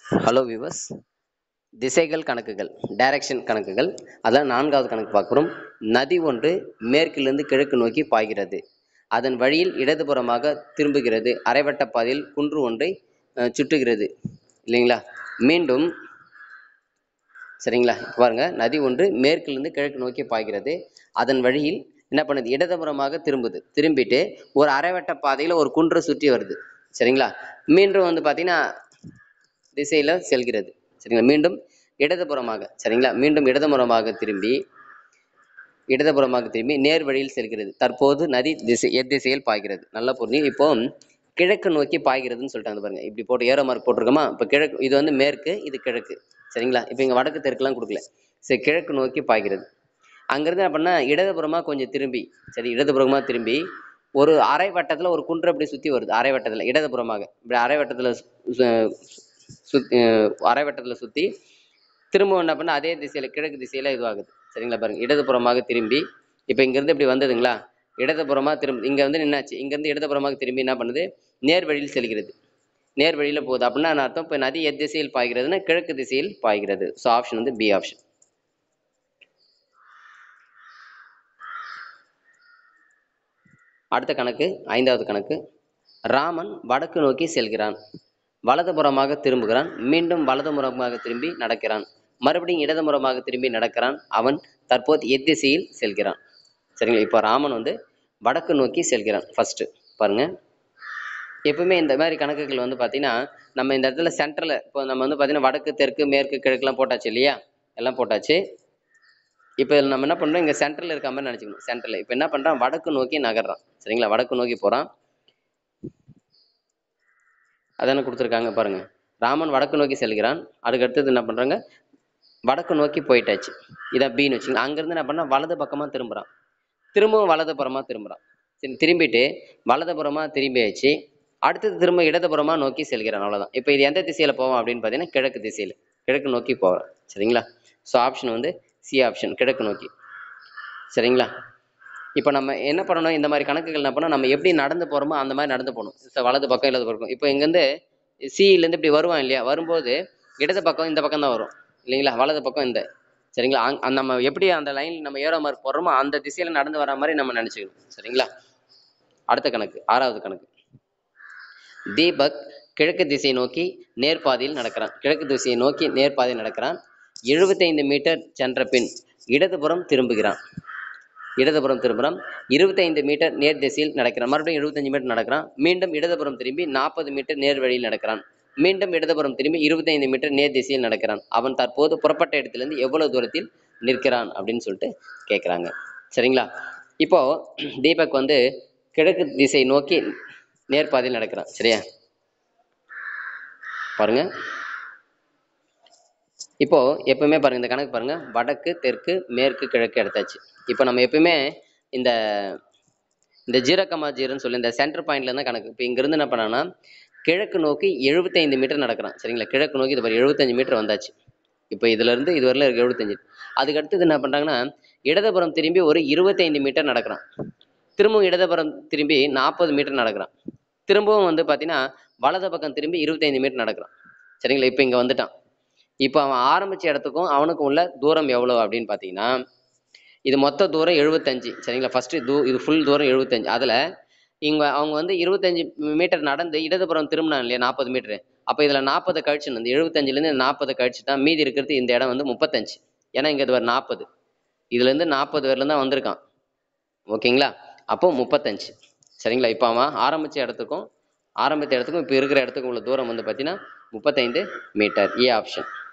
hello viewers திசைகள் கணக்குகள் direction கணக்குகள் அதான் நான்காவது கணக்கு பார்க்குறோம் நதி ஒன்று மேற்கிலிருந்து கிழக்கு நோக்கி பாய்கிறது அதன் வழியில் இடதுபுறமாக திரும்புகிறது அரைவட்ட பாதையில் குன்று ஒன்றை அஹ், சுற்றுகிறது இல்லைங்களா மீண்டும் சரிங்களா இப்ப பாருங்க நதி ஒன்று மேற்கிலிருந்து கிழக்கு நோக்கி பாய்கிறது அதன் வழியில் என்ன பண்ணுது இடதுபுறமாக திரும்புது திரும்பிட்டு ஒரு அரைவட்ட பாதையில் ஒரு குன்றை சுற்றி வருது சரிங்களா மீண்டும் வந்து பார்த்தீங்கன்னா திசையில் செல்கிறது சரிங்களா மீண்டும் இடதுபுறமாக சரிங்களா மீண்டும் இடதுபுறமாக திரும்பி இடதுபுறமாக திரும்பி நேர் வழியில் செல்கிறது தற்போது நதி திசை எத்திசையில் பாய்கிறது நல்லா புரிஞ்சு இப்போ கிழக்கு நோக்கி பாய்கிறதுன்னு சொல்லிட்டாங்க பாருங்க இப்படி போட்டு ஏரோ மார்க் போட்டிருக்கோமா இப்போ கிழக்கு இது வந்து மேற்கு இது கிழக்கு சரிங்களா இப்போ இங்கே வடக்கு தெற்குலாம் கொடுக்கல சரி கிழக்கு நோக்கி பாய்கிறது அங்கேருந்து என்ன பண்ணால் இடதுபுறமாக கொஞ்சம் திரும்பி சரி இடதுபுறமாக திரும்பி ஒரு அரை வட்டத்தில் ஒரு குன்று அப்படி சுற்றி வருது அரை வட்டத்தில் இடதுபுறமாக இப்படி அரை வட்டத்தில் சுற்றி அரை வட்டத்தில் சுற்றி திரும்ப என்ன பண்ண அதே திசையில் கிழக்கு திசையில் இதுவாகுது சரிங்களா பாருங்க இடதுபுறமாக திரும்பி இப்போ இங்கேருந்து இப்படி வந்ததுங்களா இடதுபுறமாக திரும்பி இங்கே வந்து நின்னாச்சு இங்கேருந்து இடதுபுறமாக திரும்பி என்ன பண்ணுது நேர் வழியில் செல்கிறது நேர் வழியில் போகுது அப்படின்னா என்ன அர்த்தம் இப்போ நதி எத் திசையில் பாய்கிறதுன்னா கிழக்கு திசையில் பாய்கிறது ஸோ ஆப்ஷன் வந்து பி ஆப்ஷன் அடுத்த கணக்கு ஐந்தாவது கணக்கு ராமன் வடக்கு நோக்கி செல்கிறான் வலதுபுறமாக திரும்புகிறான் மீண்டும் வலதுபுறமாக திரும்பி நடக்கிறான் மறுபடியும் இடதுபுறமாக திரும்பி நடக்கிறான் அவன் தற்போது எத்திசையில் செல்கிறான் சரிங்களா இப்போ ராமன் வந்து வடக்கு நோக்கி செல்கிறான் ஃபர்ஸ்ட் பாருங்க எப்பவுமே இந்த மாதிரி கணக்குகள் வந்து பார்த்தீங்கன்னா நம்ம இந்த இடத்துல சென்டரில் இப்போ நம்ம வந்து பார்த்தீங்கன்னா வடக்கு தெற்கு மேற்கு கிழக்குலாம் போட்டாச்சு இல்லையா எல்லாம் போட்டாச்சு இப்போ இதில் நம்ம என்ன பண்ணுறோம் இங்கே சென்டரில் இருக்க மாதிரி நினச்சிக்கணும் சென்டரில் இப்போ என்ன பண்ணுறான் வடக்கு நோக்கி நகர்றான் சரிங்களா வடக்கு நோக்கி போகிறான் அதானே கொடுத்துருக்காங்க பாருங்க ராமன் வடக்கு நோக்கி செல்கிறான் அதுக்கு அடுத்தது என்ன பண்ணுறாங்க வடக்கு நோக்கி போயிட்டாச்சு இதான் பின்னு வச்சுங்க அங்கேருந்து என்ன பண்ணா வலது பக்கமாக திரும்புகிறான் திரும்பவும் வலதுபுறமாக திரும்புகிறான் சரி திரும்பிட்டு வலதுபுறமாக திரும்பியாச்சு அடுத்தது திரும்ப இடதுபுறமாக நோக்கி செல்கிறான் அவ்வளோதான் இப்போ இது எந்த திசையில் போவோம் அப்படின்னு பார்த்தீங்கன்னா கிழக்கு திசையில் கிழக்கு நோக்கி போகிறான் சரிங்களா ஸோ ஆப்ஷன் வந்து சி ஆப்ஷன் கிழக்கு நோக்கி சரிங்களா இப்போ நம்ம என்ன பண்ணணும் இந்த மாதிரி கணக்குகள் என்ன பண்ணணும் நம்ம எப்படி நடந்து போகிறோமோ அந்த மாதிரி நடந்து போகணும் ஸோ வலது பக்கம் இடது பக்கம் இப்போ இங்கேருந்து சியிலேருந்து இப்படி வருவான் இல்லையா வரும்போது இடது பக்கம் இந்த பக்கம் தான் வரும் இல்லைங்களா வலது பக்கம் இந்த சரிங்களா அங் அந்த நம்ம எப்படி அந்த லைன் நம்ம ஏறோ மாதிரி போடுறோமோ அந்த திசையில் நடந்து வர மாதிரி நம்ம நினச்சிக்கணும் சரிங்களா அடுத்த கணக்கு ஆறாவது கணக்கு தீபக் கிழக்கு திசை நோக்கி நேர்பாதையில் நடக்கிறான் கிழக்கு திசையை நோக்கி நேர்பாதையில் நடக்கிறான் எழுபத்தைந்து மீட்டர் சென்ற பின் இடதுபுறம் திரும்புகிறான் இடதுபுறம் திரும்புகிறான் இருபத்தைந்து மீட்டர் நேர் திசையில் நடக்கிறான் மறுபடியும் எழுபத்தஞ்சு மீட்டர் நடக்கிறான் மீண்டும் இடதுபுறம் திரும்பி நாற்பது மீட்டர் நேர் வழியில் நடக்கிறான் மீண்டும் இடதுபுறம் திரும்பி இருபத்தைந்து மீட்டர் நேர் திசையில் நடக்கிறான் அவன் தற்போது புறப்பட்ட இடத்திலிருந்து எவ்வளவு தூரத்தில் நிற்கிறான் அப்படின்னு சொல்லிட்டு கேட்குறாங்க சரிங்களா இப்போ தீபக் வந்து கிழக்கு திசை நோக்கி நேர்பாதையில் நடக்கிறான் சரியா பாருங்க இப்போ எப்பவுமே பாருங்க இந்த கணக்கு பாருங்க வடக்கு தெற்கு மேற்கு கிழக்கு எடுத்தாச்சு இப்போ நம்ம எப்பவுமே இந்த இந்த ஜீரோ கமா ஜீரோன்னு சொல்லி இந்த சென்டர் பாயிண்ட்ல தான் கணக்கு இப்போ இங்கிருந்து என்ன பண்ணான்னா கிழக்கு நோக்கி எழுபத்தைந்து மீட்டர் நடக்கிறான் சரிங்களா கிழக்கு நோக்கி இது பாரு எழுபத்தஞ்சு மீட்டர் வந்தாச்சு இப்போ இதுல இருந்து இது வரல இருக்கு எழுபத்தஞ்சு அதுக்கு அடுத்தது என்ன பண்றாங்கன்னா இடதுபுறம் திரும்பி ஒரு இருபத்தைந்து மீட்டர் நடக்கிறான் திரும்பவும் இடதுபுறம் திரும்பி நாற்பது மீட்டர் நடக்கிறான் திரும்பவும் வந்து பார்த்தீங்கன்னா வலது பக்கம் திரும்பி இருபத்தைந்து மீட்டர் நடக்கிறான் சரிங்களா இப்போ இங்கே வந்துட்டான் இப்போ அவன் ஆரம்பிச்ச இடத்துக்கும் அவனுக்கும் உள்ள தூரம் எவ்வளோ அப்படின்னு பார்த்தீங்கன்னா இது மொத்த தூரம் எழுபத்தஞ்சு சரிங்களா ஃபஸ்ட்டு தூ இது ஃபுல் தூரம் எழுபத்தஞ்சு அதில் இங்கே அவங்க வந்து இருபத்தஞ்சு மீட்டர் நடந்து இடதுபுறம் திரும்பினான் இல்லையா நாற்பது மீட்டரு அப்போ இதில் நாற்பது கழிச்சு இந்த எழுபத்தஞ்சிலேருந்து நாற்பது கழிச்சுட்டா மீதி இருக்கிறது இந்த இடம் வந்து முப்பத்தஞ்சு ஏன்னா இங்கே இது ஒரு நாற்பது இதுலேருந்து நாற்பது வரல தான் வந்திருக்கான் ஓகேங்களா அப்போ முப்பத்தஞ்சு சரிங்களா இப்போ அவன் ஆரம்பித்த இடத்துக்கும் ஆரம்பித்த இடத்துக்கும் இப்போ இருக்கிற இடத்துக்கும் உள்ள தூரம் வந்து பார்த்தீங்கன்னா முப்பத்தைந்து மீட்டர் ஏ ஆப்ஷன்